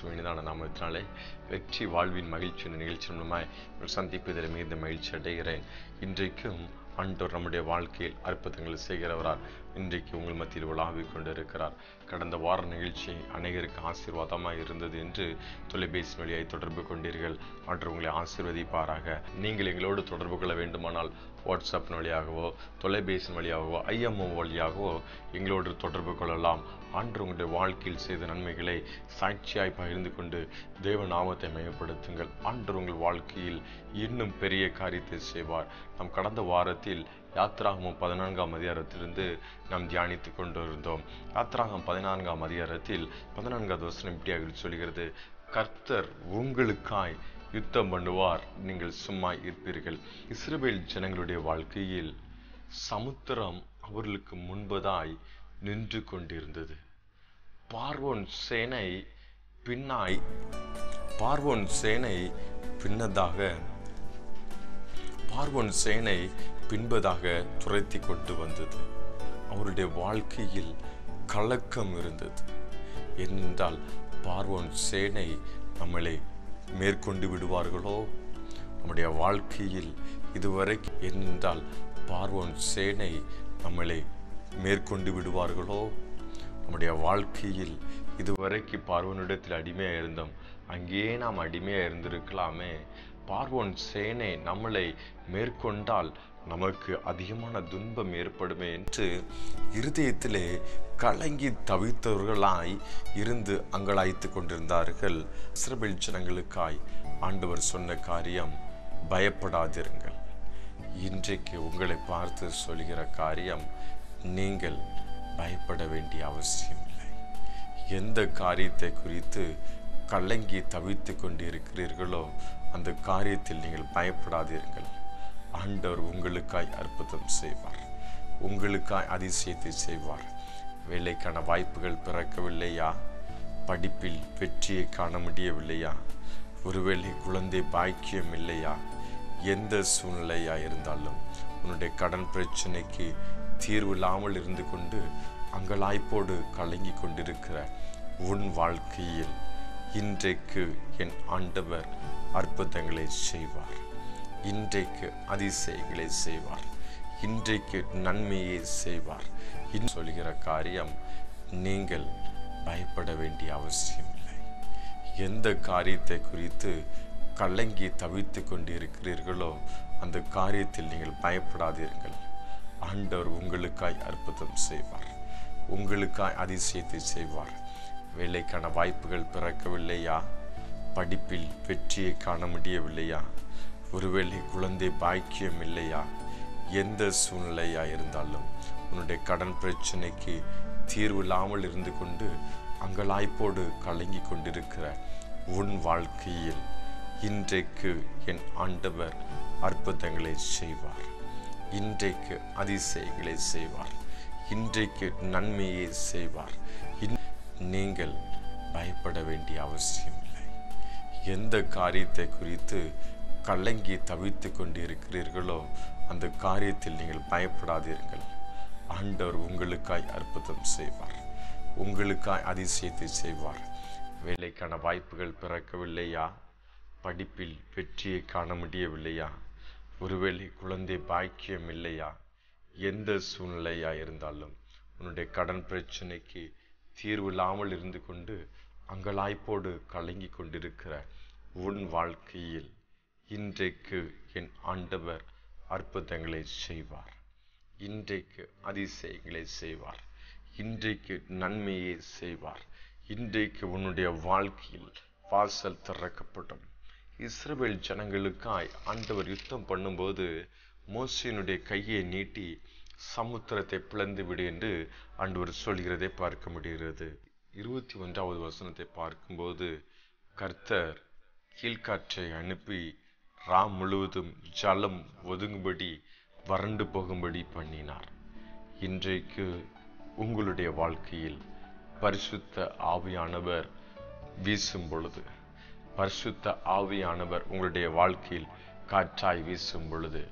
இயேசுவினதான நாமத்தினாலே வெற்றி வாழ்வின் மகிழ்ச்சி என்ற நிகழ்ச்சி மூலமாய் உங்கள் சந்திப்பதில் மிகுந்த மகிழ்ச்சி அடைகிறேன் இன்றைக்கும் ஆண்டவர் நம்முடைய வாழ்க்கையில் அற்புதங்களை செய்கிறவரார் இன்றைக்கு உங்கள் மத்தியில் உலாவிக் கொண்டிருக்கிறார் கடந்த வார நிகழ்ச்சி அநேகருக்கு ஆசீர்வாதமாக இருந்தது என்று தொலைபேசி வழியாய் தொடர்பு கொண்டீர்கள் ஆண்டவர் உங்களை ஆசீர்வதிப்பாராக நீங்கள் எங்களோடு தொடர்பு கொள்ள வேண்டுமானால் வாட்ஸ்அப் வழியாகவோ தொலைபேசி வழியாகவோ ஐஎம்ஓ வழியாகவோ எங்களோடு தொடர்பு கொள்ளலாம் ஆண்டு உங்களுடைய வாழ்க்கையில் செய்த நன்மைகளை சாட்சியாய் பகிர்ந்து கொண்டு தேவ நாமத்தை மையப்படுத்துங்கள் ஆண்டு உங்கள் வாழ்க்கையில் இன்னும் பெரிய காரியத்தை செய்வார் நம் கடந்த வாரத்தில் யாத்ராகமம் பதினான்காம் அதிகாரத்திலிருந்து நாம் தியானித்துக் கொண்டிருந்தோம் யாத்ராகம் பதினான்காம் அதிகாரத்தில் பதினான்காவது வசனம் இப்படியாக சொல்கிறது கர்த்தர் உங்களுக்காய் யுத்தம் பண்ணுவார் நீங்கள் சும்மா இருப்பீர்கள் இஸ்ரேல் ஜனங்களுடைய வாழ்க்கையில் சமுத்திரம் அவர்களுக்கு முன்பதாய் நின்று கொண்டிருந்தது பார்வோன் சேனை பின்னாய் பார்வோன் சேனை பின்னதாக பார்வோன் சேனை பின்பதாக துரத்தி கொண்டு வந்தது அவருடைய வாழ்க்கையில் கலக்கம் இருந்தது ஏனென்றால் பார்வோன் சேனை நம்மளை மேற்கொண்டு விடுவார்களோ நம்முடைய வாழ்க்கையில் இதுவரை ஏனென்றால் பார்வோன் சேனை நம்மளை மேற்கொண்டு விடுவார்களோ நம்முடைய வாழ்க்கையில் இதுவரைக்கு பார்வனிடத்தில் அடிமையாக இருந்தோம் அங்கேயே நாம் அடிமையாக இருந்திருக்கலாமே பார்வோன் சேனை நம்மளை மேற்கொண்டால் நமக்கு அதிகமான துன்பம் ஏற்படுமே என்று இருதயத்திலே கலங்கி தவித்தவர்களாய் இருந்து அங்கலாய்த்து கொண்டிருந்தார்கள் இஸ்ரபேல் ஜனங்களுக்காய் ஆண்டவர் சொன்ன காரியம் பயப்படாதிருங்கள் இன்றைக்கு உங்களை பார்த்து சொல்கிற காரியம் நீங்கள் பயப்பட வேண்டிய அவசியம் இல்லை எந்த காரியத்தை குறித்து கலங்கி தவித்து கொண்டு இருக்கிறீர்களோ அந்த காரியத்தில் நீங்கள் பயப்படாதீர்கள் ஆண்டவர் உங்களுக்காய் அற்புதம் செய்வார் உங்களுக்காய் அதிசயத்தை செய்வார் வேலைக்கான வாய்ப்புகள் பிறக்கவில்லையா படிப்பில் வெற்றியை காண முடியவில்லையா ஒருவேளை குழந்தை பாக்கியம் இல்லையா எந்த சூழ்நிலையா இருந்தாலும் உன்னுடைய கடன் பிரச்சனைக்கு தீர்வு இல்லாமல் இருந்து கொண்டு அங்கலாய்ப்போடு கலங்கி கொண்டிருக்கிற உன் வாழ்க்கையில் இன்றைக்கு என் ஆண்டவர் அற்புதங்களை செய்வார் இன்றைக்கு அதிசயங்களை செய்வார் இன்றைக்கு நன்மையை செய்வார் இன் சொல்கிற காரியம் நீங்கள் பயப்பட வேண்டிய அவசியம் இல்லை எந்த காரியத்தை குறித்து கலங்கி தவித்து கொண்டு இருக்கிறீர்களோ அந்த காரியத்தில் நீங்கள் பயப்படாதீர்கள் ஆண்டவர் உங்களுக்காய் அற்புதம் செய்வார் உங்களுக்காய் அதிசயத்தை செய்வார் வேலைக்கான வாய்ப்புகள் பிறக்கவில்லையா படிப்பில் வெற்றியை காண முடியவில்லையா ஒருவேளை குழந்தை பாக்கியம் இல்லையா எந்த சூழ்நிலையா இருந்தாலும் உன்னுடைய கடன் பிரச்சனைக்கு தீர்வு இல்லாமல் இருந்து கொண்டு அங்கலாய்ப்போடு கலங்கி கொண்டிருக்கிற உன் வாழ்க்கையில் இன்றைக்கு என் ஆண்டவர் அற்புதங்களை செய்வார் இன்றைக்கு அதிசயங்களை செய்வார் இன்றைக்கு நன்மையை செய்வார் நீங்கள் பயப்பட வேண்டிய அவசியம் இல்லை எந்த காரியத்தை குறித்து கலங்கி தவித்து கொண்டு இருக்கிறீர்களோ அந்த காரியத்தில் நீங்கள் பயப்படாதீர்கள் ஆண்டவர் உங்களுக்காய் அற்புதம் செய்வார் உங்களுக்காய் அதிசயத்தை செய்வார் வேலைக்கான வாய்ப்புகள் பிறக்கவில்லையா படிப்பில் வெற்றியை காண முடியவில்லையா ஒருவேளை குழந்தை பாக்கியம் இல்லையா எந்த சூழ்நிலையா இருந்தாலும் உன்னுடைய கடன் பிரச்சனைக்கு தீர்வு இல்லாமல் இருந்து கொண்டு அங்கலாய்ப்போடு கலங்கி கொண்டிருக்கிற உன் வாழ்க்கையில் இன்றைக்கு என் ஆண்டவர் அற்புதங்களை செய்வார் இன்றைக்கு அதிசயங்களை செய்வார் இன்றைக்கு நன்மையை செய்வார் இன்றைக்கு உன்னுடைய வாழ்க்கையில் வாசல் திறக்கப்படும் இஸ்ரவேல் ஜனங்களுக்காய் ஆண்டவர் யுத்தம் பண்ணும்போது மோசியினுடைய கையை நீட்டி சமுத்திரத்தை பிளந்து விடு என்று ஆண்டவர் சொல்கிறதை பார்க்க முடிகிறது இருபத்தி ஒன்றாவது வசனத்தை பார்க்கும்போது கர்த்தர் கீழ்காற்றை அனுப்பி ராம் முழுவதும் ஜலம் ஒதுங்கும்படி வறண்டு போகும்படி பண்ணினார் இன்றைக்கு உங்களுடைய வாழ்க்கையில் பரிசுத்த ஆவியானவர் வீசும் பொழுது பரிசுத்த ஆவியானவர் உங்களுடைய வாழ்க்கையில் காற்றாய் வீசும் பொழுது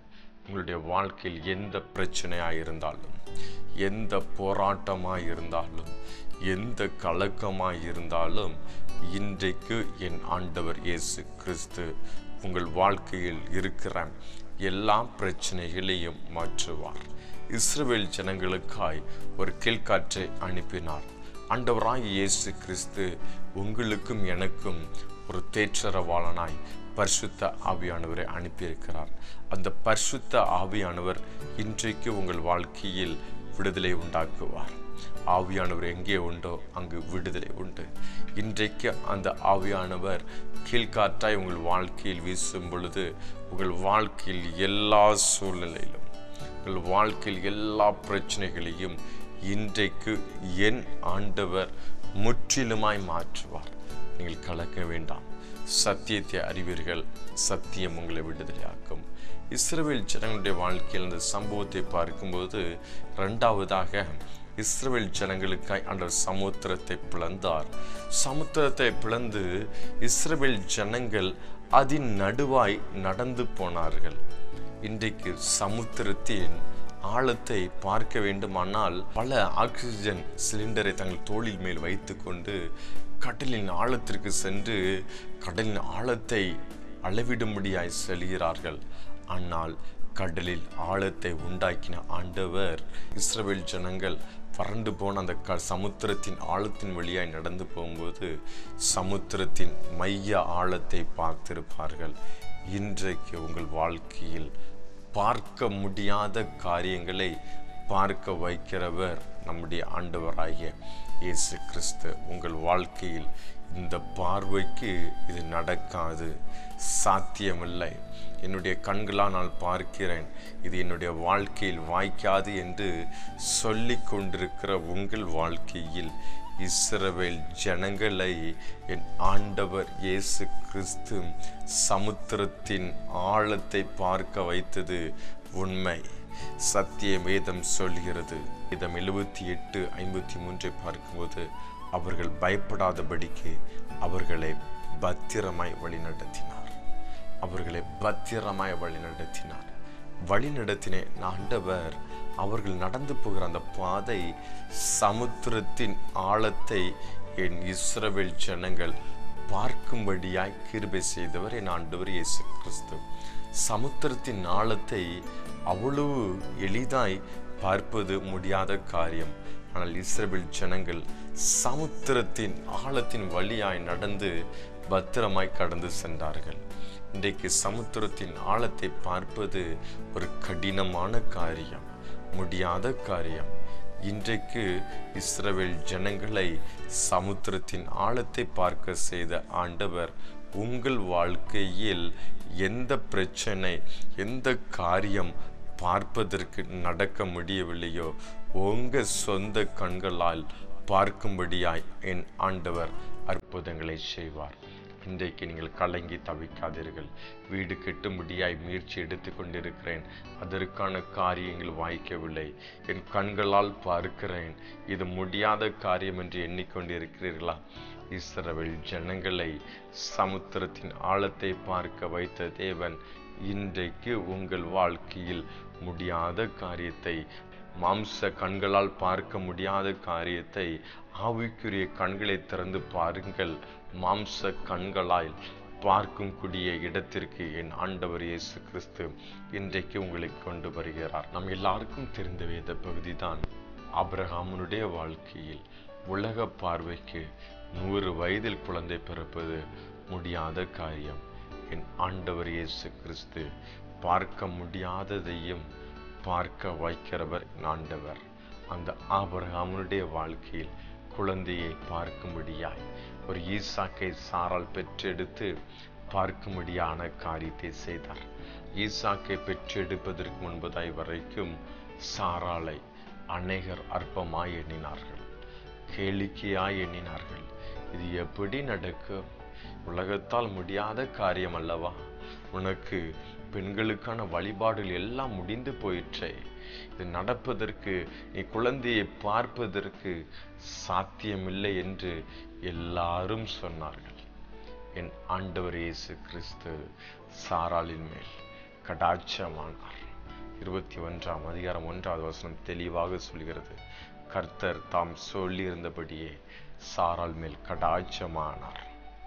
உங்களுடைய வாழ்க்கையில் எந்த பிரச்சனையாக இருந்தாலும் எந்த போராட்டமாக இருந்தாலும் எந்த கலக்கமாக இருந்தாலும் இன்றைக்கு என் ஆண்டவர் இயேசு கிறிஸ்து உங்கள் வாழ்க்கையில் இருக்கிற எல்லா பிரச்சனைகளையும் மாற்றுவார் இஸ்ரவேல் ஜனங்களுக்காய் ஒரு கீழ்காற்றை அனுப்பினார் ஆண்டவராய் இயேசு கிறிஸ்து உங்களுக்கும் எனக்கும் ஒரு தேற்றரவாளனாய் பரிசுத்த ஆவியானவரை அனுப்பியிருக்கிறார் அந்த பரிசுத்த ஆவியானவர் இன்றைக்கு உங்கள் வாழ்க்கையில் விடுதலை உண்டாக்குவார் ஆவியானவர் எங்கே உண்டோ அங்கு விடுதலை உண்டு இன்றைக்கு அந்த ஆவியானவர் கீழ்காற்றாய் உங்கள் வாழ்க்கையில் வீசும் பொழுது உங்கள் வாழ்க்கையில் எல்லா சூழ்நிலையிலும் உங்கள் வாழ்க்கையில் எல்லா பிரச்சனைகளையும் இன்றைக்கு என் ஆண்டவர் முற்றிலுமாய் மாற்றுவார் நீங்கள் கலக்க வேண்டாம் சத்தியத்தை அறிவீர்கள் சத்தியம் உங்களை விடுதலையாக்கும் இஸ்ரவேல் ஜனங்களுடைய வாழ்க்கையில் இந்த சம்பவத்தை பார்க்கும்போது ரெண்டாவதாக இஸ்ரவேல் ஜனங்களுக்காய் ஆண்டவர் சமுத்திரத்தை பிளந்தார் சமுத்திரத்தை பிளந்து இஸ்ரவேல் ஜனங்கள் அதன் நடுவாய் நடந்து போனார்கள் இன்றைக்கு சமுத்திரத்தின் ஆழத்தை பார்க்க வேண்டுமானால் பல ஆக்சிஜன் சிலிண்டரை தங்கள் தோளில் மேல் வைத்துக்கொண்டு கடலின் ஆழத்திற்கு சென்று கடலின் ஆழத்தை அளவிடும்படியாய் செல்கிறார்கள் ஆனால் கடலில் ஆழத்தை உண்டாக்கின ஆண்டவர் இஸ்ரவேல் ஜனங்கள் வறண்டு போன அந்த க சமுத்திரத்தின் ஆழத்தின் வழியாய் நடந்து போகும்போது சமுத்திரத்தின் மைய ஆழத்தை பார்த்திருப்பார்கள் இன்றைக்கு உங்கள் வாழ்க்கையில் பார்க்க முடியாத காரியங்களை பார்க்க வைக்கிறவர் நம்முடைய ஆண்டவராகிய இயேசு கிறிஸ்து உங்கள் வாழ்க்கையில் இந்த பார்வைக்கு இது நடக்காது சாத்தியமில்லை என்னுடைய கண்களால் நான் பார்க்கிறேன் இது என்னுடைய வாழ்க்கையில் வாய்க்காது என்று சொல்லிக் கொண்டிருக்கிற உங்கள் வாழ்க்கையில் இஸ்ரவேல் ஜனங்களை என் ஆண்டவர் இயேசு கிறிஸ்து சமுத்திரத்தின் ஆழத்தை பார்க்க வைத்தது உண்மை சத்திய வேதம் சொல்கிறது வேதம் எழுபத்தி எட்டு ஐம்பத்தி மூன்றை பார்க்கும்போது அவர்கள் பயப்படாதபடிக்கு அவர்களை பத்திரமாய் வழிநடத்தினார் அவர்களை பத்திரமாய் வழிநடத்தினார் வழிநடத்தின ஆண்டவர் அவர்கள் நடந்து போகிற அந்த பாதை சமுத்திரத்தின் ஆழத்தை என் இஸ்ரவேல் ஜனங்கள் பார்க்கும்படியாய் கிருபை செய்தவர் என் ஆண்டவர் இயேசு கிறிஸ்து சமுத்திரத்தின் ஆழத்தை அவ்வளவு எளிதாய் பார்ப்பது முடியாத காரியம் ஆனால் இஸ்ரவேல் ஜனங்கள் சமுத்திரத்தின் ஆழத்தின் வழியாய் நடந்து பத்திரமாய் கடந்து சென்றார்கள் இன்றைக்கு சமுத்திரத்தின் ஆழத்தை பார்ப்பது ஒரு கடினமான காரியம் முடியாத காரியம் இன்றைக்கு இஸ்ரவேல் ஜனங்களை சமுத்திரத்தின் ஆழத்தை பார்க்க செய்த ஆண்டவர் உங்கள் வாழ்க்கையில் எந்த பிரச்சனை எந்த காரியம் பார்ப்பதற்கு நடக்க முடியவில்லையோ உங்க சொந்த கண்களால் பார்க்கும்படியாய் என் ஆண்டவர் அற்புதங்களை செய்வார் இன்றைக்கு நீங்கள் கலங்கி தவிக்காதீர்கள் வீடு கெட்டும்படியாய் முயற்சி எடுத்து கொண்டிருக்கிறேன் அதற்கான காரியங்கள் வாய்க்கவில்லை என் கண்களால் பார்க்கிறேன் இது முடியாத காரியம் என்று எண்ணிக்கொண்டிருக்கிறீர்களா இஸ்ரவேல் ஜனங்களை சமுத்திரத்தின் ஆழத்தை பார்க்க வைத்த தேவன் இன்றைக்கு உங்கள் வாழ்க்கையில் முடியாத காரியத்தை மாம்ச கண்களால் பார்க்க முடியாத காரியத்தை ஆவிக்குரிய கண்களை திறந்து பாருங்கள் மாம்ச கண்களால் பார்க்கும் கூடிய இடத்திற்கு என் ஆண்டவர் இயேசு கிறிஸ்து இன்றைக்கு உங்களை கொண்டு வருகிறார் நம் எல்லாருக்கும் தெரிந்த வேத பகுதி தான் அப்ரஹாமனுடைய வாழ்க்கையில் உலக பார்வைக்கு நூறு வயதில் குழந்தை பிறப்பது முடியாத காரியம் என் ஆண்டவர் இயேசு கிறிஸ்து பார்க்க முடியாததையும் பார்க்க வைக்கிறவர் ஆண்டவர் அந்த ஆபரகாமனுடைய வாழ்க்கையில் குழந்தையை பார்க்கும்படியாய் ஒரு ஈசாக்கை சாரால் பெற்றெடுத்து பார்க்கும்படியான காரியத்தை செய்தார் ஈசாக்கை பெற்றெடுப்பதற்கு முன்பதாய் வரைக்கும் சாராளை அநேகர் அற்பமாய் எண்ணினார்கள் கேளிக்கையாய் எண்ணினார்கள் இது எப்படி நடக்கும் உலகத்தால் முடியாத காரியம் அல்லவா உனக்கு பெண்களுக்கான வழிபாடுகள் எல்லாம் முடிந்து போயிற்றே இது நடப்பதற்கு நீ குழந்தையை பார்ப்பதற்கு சாத்தியமில்லை என்று எல்லாரும் சொன்னார்கள் என் ஆண்டவர் இயேசு கிறிஸ்து சாராளின் மேல் கடாட்சமானார் இருபத்தி ஒன்றாம் அதிகாரம் ஒன்றாவது வசனம் தெளிவாக சொல்கிறது கர்த்தர் தாம் சொல்லியிருந்தபடியே சாரால் மேல் கடாட்சமானார்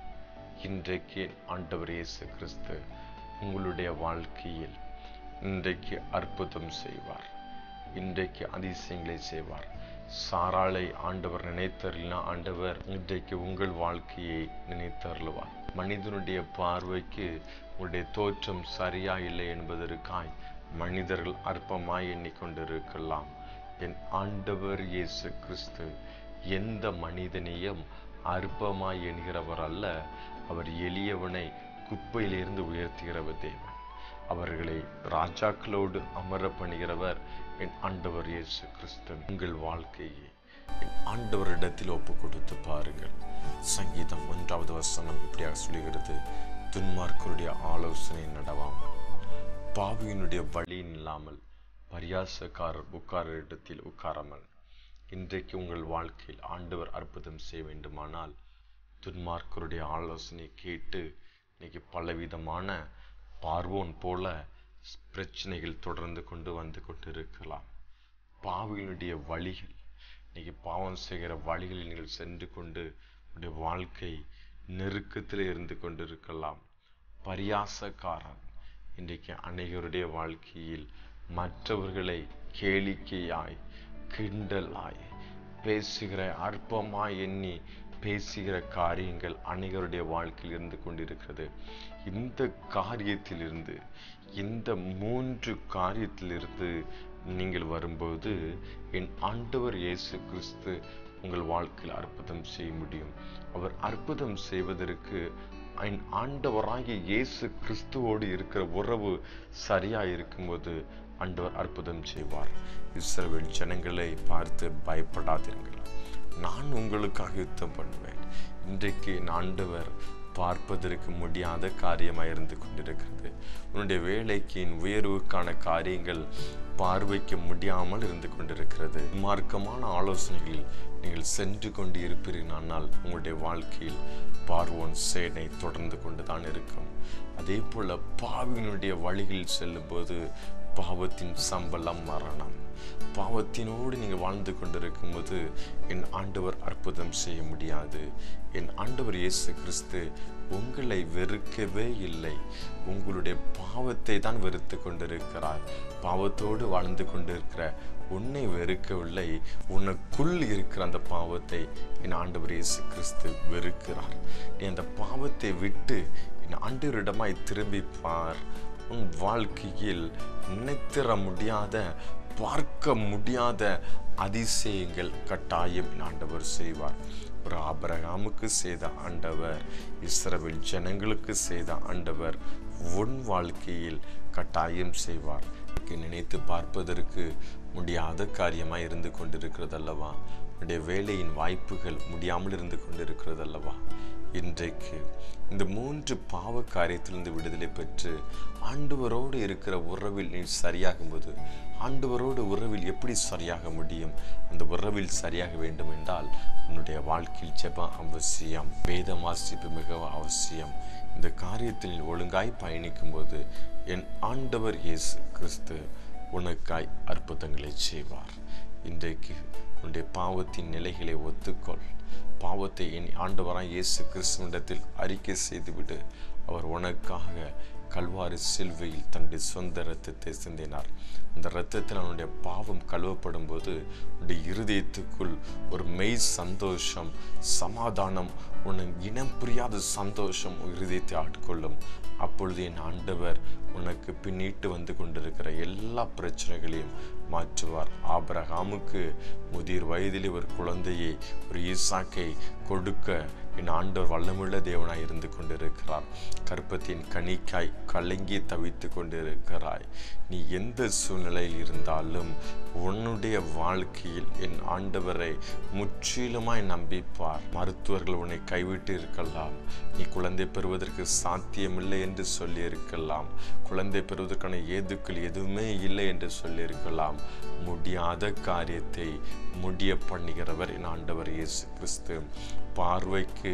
இன்றைக்கு ஆண்டவர் இயேசு கிறிஸ்து உங்களுடைய வாழ்க்கையில் இன்றைக்கு அற்புதம் செய்வார் இன்றைக்கு அதிசயங்களை செய்வார் சாராளை ஆண்டவர் நினைத்தருளினா ஆண்டவர் இன்றைக்கு உங்கள் வாழ்க்கையை நினைத்தருளுவார் மனிதனுடைய பார்வைக்கு உங்களுடைய தோற்றம் சரியா இல்லை என்பதற்காய் மனிதர்கள் அற்பமாய் எண்ணிக்கொண்டிருக்கலாம் என் ஆண்டவர் இயேசு கிறிஸ்து எந்த மனிதனையும் அற்பமாய் எண்கிறவர் அல்ல அவர் எளியவனை குப்பையிலிருந்து உயர்த்துகிறவர் தேவன் அவர்களை ராஜாக்களோடு அமர பண்ணுகிறவர் என் ஆண்டவர் இயேசு கிறிஸ்து உங்கள் வாழ்க்கையை என் ஆண்டவரிடத்தில் ஒப்பு கொடுத்து பாருங்கள் சங்கீதம் ஒன்றாவது வசனம் இப்படியாக சொல்லுகிறது துன்மார்க்கருடைய ஆலோசனை நடவாமல் பாவியினுடைய வழி இல்லாமல் பரியாசக்காரர் உட்கார இடத்தில் உட்காராமல் இன்றைக்கு உங்கள் வாழ்க்கையில் ஆண்டவர் அற்புதம் செய்ய வேண்டுமானால் துன்மார்க்கருடைய ஆலோசனை கேட்டு இன்னைக்கு பலவிதமான பார்வோன் போல பிரச்சனைகள் தொடர்ந்து கொண்டு வந்து கொண்டிருக்கலாம் பாவிகளுடைய வழிகள் இன்னைக்கு பாவம் செய்கிற வழிகளில் நீங்கள் சென்று கொண்டு உடைய வாழ்க்கை நெருக்கத்தில் இருந்து கொண்டிருக்கலாம் பரியாசக்காரன் இன்றைக்கு அநேகருடைய வாழ்க்கையில் மற்றவர்களை கேளிக்கையாய் கிண்டலாய் பேசுகிற அற்பமாய் எண்ணி பேசுகிற காரியங்கள் அநேகருடைய வாழ்க்கையில் இருந்து கொண்டிருக்கிறது இந்த காரியத்திலிருந்து இந்த மூன்று காரியத்திலிருந்து நீங்கள் வரும்போது என் ஆண்டவர் இயேசு கிறிஸ்து உங்கள் வாழ்க்கையில் அற்புதம் செய்ய முடியும் அவர் அற்புதம் செய்வதற்கு என் ஆண்டவராகிய இயேசு கிறிஸ்துவோடு இருக்கிற உறவு சரியா இருக்கும்போது ஆண்டவர் அற்புதம் செய்வார் இஸ்ரவேல் ஜனங்களை பார்த்து பயப்படாதீர்கள் நான் உங்களுக்காக யுத்தம் பண்ணுவேன் இன்றைக்கு என் ஆண்டவர் பார்ப்பதற்கு முடியாத காரியமாக இருந்து கொண்டிருக்கிறது உன்னுடைய வேலைக்கு என் உயர்வுக்கான காரியங்கள் பார்வைக்க முடியாமல் இருந்து கொண்டிருக்கிறது மார்க்கமான ஆலோசனைகளில் நீங்கள் சென்று கொண்டு இருப்பீர்கள் ஆனால் உங்களுடைய வாழ்க்கையில் பார்வோன் சேனை தொடர்ந்து கொண்டுதான் இருக்கும் அதே போல பாவியினுடைய வழிகளில் செல்லும்போது பாவத்தின் சம்பளம் மரணம் பாவத்தினோடு நீங்கள் வாழ்ந்து கொண்டிருக்கும்போது என் ஆண்டவர் அற்புதம் செய்ய முடியாது என் ஆண்டவர் இயேசு கிறிஸ்து உங்களை வெறுக்கவே இல்லை உங்களுடைய பாவத்தை தான் வெறுத்து கொண்டிருக்கிறார் பாவத்தோடு வாழ்ந்து கொண்டிருக்கிற உன்னை வெறுக்கவில்லை உனக்குள் இருக்கிற அந்த பாவத்தை என் ஆண்டவர் இயேசு கிறிஸ்து வெறுக்கிறார் நீ அந்த பாவத்தை விட்டு என் ஆண்டவரிடமாய் திரும்பி பார் உன் வாழ்க்கையில் நினைத்திர முடியாத பார்க்க முடியாத அதிசயங்கள் கட்டாயம் என் ஆண்டவர் செய்வார் ஒரு ஆபரகாமுக்கு செய்த ஆண்டவர் இஸ்ரவேல் ஜனங்களுக்கு செய்த ஆண்டவர் உன் வாழ்க்கையில் கட்டாயம் செய்வார் நினைத்து பார்ப்பதற்கு முடியாத காரியமாய் இருந்து கொண்டிருக்கிறது அல்லவா உன்னுடைய வேலையின் வாய்ப்புகள் முடியாமல் இருந்து கொண்டிருக்கிறது அல்லவா இன்றைக்கு இந்த மூன்று பாவ காரியத்திலிருந்து விடுதலை பெற்று ஆண்டவரோடு இருக்கிற உறவில் நீ சரியாகும்போது ஆண்டவரோடு உறவில் எப்படி சரியாக முடியும் அந்த உறவில் சரியாக வேண்டும் என்றால் உன்னுடைய வாழ்க்கையில் ஜெபம் அவசியம் வேதம் வாசிப்பு மிக அவசியம் இந்த காரியத்தில் நீ ஒழுங்காய் பயணிக்கும் போது என் ஆண்டவர் இயேசு கிறிஸ்து உனக்காய் அற்புதங்களை செய்வார் இன்றைக்கு உன்னுடைய பாவத்தின் நிலைகளை ஒத்துக்கொள் பாவத்தை என் ஆண்டவராய் இயேசு கிறிஸ்துவிடத்தில் அறிக்கை செய்துவிடு அவர் உனக்காக கல்வாரி சிலுவையில் தன்னுடைய சொந்த இரத்தத்தை சிந்தினார் அந்த இரத்தத்தில் அவனுடைய பாவம் கழுவப்படும் போது உன்னுடைய இருதயத்துக்குள் ஒரு மெய் சந்தோஷம் சமாதானம் உனக்கு இனம் புரியாத சந்தோஷம் இருதயத்தை ஆட்கொள்ளும் அப்பொழுது என் ஆண்டவர் உனக்கு பின்னிட்டு வந்து கொண்டிருக்கிற எல்லா பிரச்சனைகளையும் மாற்றுவார் ஆபரகாமுக்கு முதிர் வயதிலே ஒரு குழந்தையை ஒரு ஈசாக்கை கொடுக்க என் ஆண்டவர் வல்லமுள்ள தேவனாய் இருந்து கொண்டிருக்கிறார் கற்பத்தின் கனிக்காய் கலங்கி தவித்து கொண்டிருக்கிறாய் நீ எந்த சூழ்நிலையில் இருந்தாலும் உன்னுடைய வாழ்க்கையில் என் ஆண்டவரை முற்றிலுமாய் நம்பிப்பார் மருத்துவர்கள் உன்னை கைவிட்டு இருக்கலாம் நீ குழந்தை பெறுவதற்கு சாத்தியமில்லை என்று சொல்லி இருக்கலாம் குழந்தை பெறுவதற்கான ஏதுக்கள் எதுவுமே இல்லை என்று சொல்லியிருக்கலாம் முடியாத காரியத்தை முடிய பண்ணுகிறவர் என் ஆண்டவர் இயேசு கிறிஸ்து பார்வைக்கு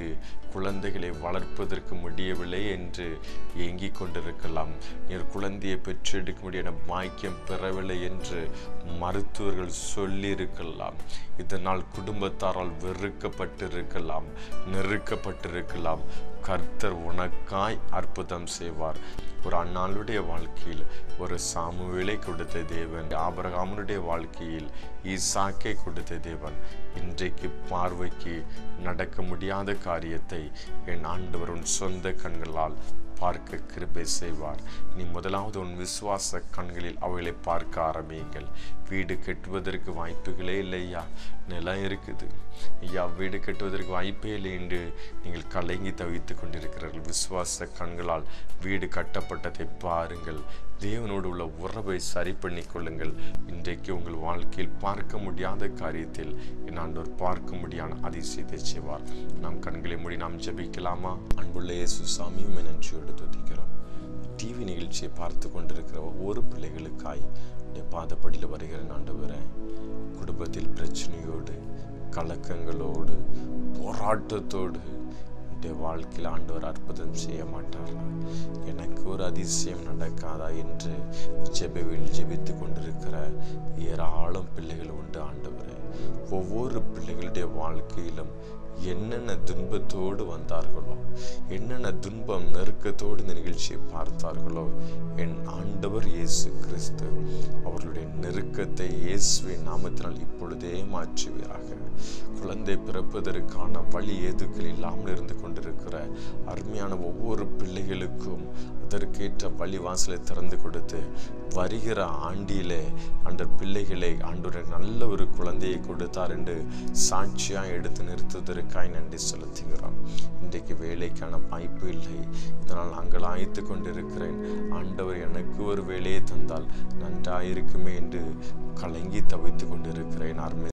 குழந்தைகளை வளர்ப்பதற்கு முடியவில்லை என்று ஏங்கிக் கொண்டிருக்கலாம் நீர் குழந்தையை பெற்றெடுக்க முடியான பாக்கியம் பெறவில்லை என்று மருத்துவர்கள் சொல்லியிருக்கலாம் இதனால் குடும்பத்தாரால் வெறுக்கப்பட்டிருக்கலாம் நெருக்கப்பட்டிருக்கலாம் கர்த்தர் உனக்காய் அற்புதம் செய்வார் ஒரு அண்ணாளுடைய வாழ்க்கையில் ஒரு சாமுவேலை கொடுத்த தேவன் ஆபரகாமனுடைய வாழ்க்கையில் ஈசாக்கை கொடுத்த தேவன் இன்றைக்கு பார்வைக்கு நடக்க முடியாத காரியத்தை என் ஆண்டவர் உன் சொந்த கண்களால் பார்க்க கிருபை செய்வார் நீ முதலாவது உன் விசுவாச கண்களில் அவைகளை பார்க்க ஆரம்பியுங்கள் வீடு கட்டுவதற்கு வாய்ப்புகளே இல்லையா நிலம் இருக்குது ஐயா வீடு கட்டுவதற்கு வாய்ப்பே இல்லை என்று நீங்கள் கலங்கி தவித்துக் கொண்டிருக்கிறீர்கள் விசுவாச கண்களால் வீடு கட்டப்பட்டதை பாருங்கள் தேவனோடு உள்ள உறவை சரி பண்ணி கொள்ளுங்கள் இன்றைக்கு உங்கள் வாழ்க்கையில் பார்க்க முடியாத காரியத்தில் என் ஆண்டவர் பார்க்க முடியாத அதிசயத்தை செய்வார் நாம் கண்களை மூடி நாம் ஜெபிக்கலாமா அன்புள்ள இயேசு சாமியும் நன்றியோடு துதிக்கிறோம் டிவி நிகழ்ச்சியை பார்த்து கொண்டிருக்கிற ஒவ்வொரு பிள்ளைகளுக்காய் உடைய பாதப்படியில் வருகிற ஆண்டவரை குடும்பத்தில் பிரச்சனையோடு கலக்கங்களோடு போராட்டத்தோடு என்னுடைய வாழ்க்கையில் ஆண்டவர் அற்புதம் செய்ய மாட்டாரா எனக்கு ஒரு அதிசயம் நடக்காதா என்று ஜெபவில் ஜெபித்து கொண்டிருக்கிற ஏராளம் பிள்ளைகள் உண்டு ஆண்டவரே ஒவ்வொரு பிள்ளைகளுடைய வாழ்க்கையிலும் என்னென்ன துன்பத்தோடு வந்தார்களோ என்னென்ன துன்பம் நெருக்கத்தோடு இந்த நிகழ்ச்சியை பார்த்தார்களோ என் ஆண்டவர் இயேசு கிறிஸ்து அவர்களுடைய நெருக்கத்தை இயேசுவின் நாமத்தினால் இப்பொழுதே மாற்றுவீராக குழந்தை பிறப்பதற்கான வழி ஏதுக்கள் இல்லாமல் இருந்து கொண்டிருக்கிற அருமையான ஒவ்வொரு பிள்ளைகளுக்கும் அதற்கேற்ற வழி வாசலை திறந்து கொடுத்து வருகிற ஆண்டியிலே அந்த பிள்ளைகளை ஆண்டோட நல்ல ஒரு குழந்தையை கொடுத்தார் என்று சாட்சியாக எடுத்து நிறுத்துவதற்காய் நன்றி செலுத்துகிறோம் இன்றைக்கு வேலைக்கான வாய்ப்பு இல்லை இதனால் நாங்கள் ஆய்த்து கொண்டிருக்கிறேன் ஆண்டவர் எனக்கு ஒரு வேலையை தந்தால் நன்றாயிருக்குமே என்று கலங்கி தவித்து கொண்டிருக்கிறேன் அருமை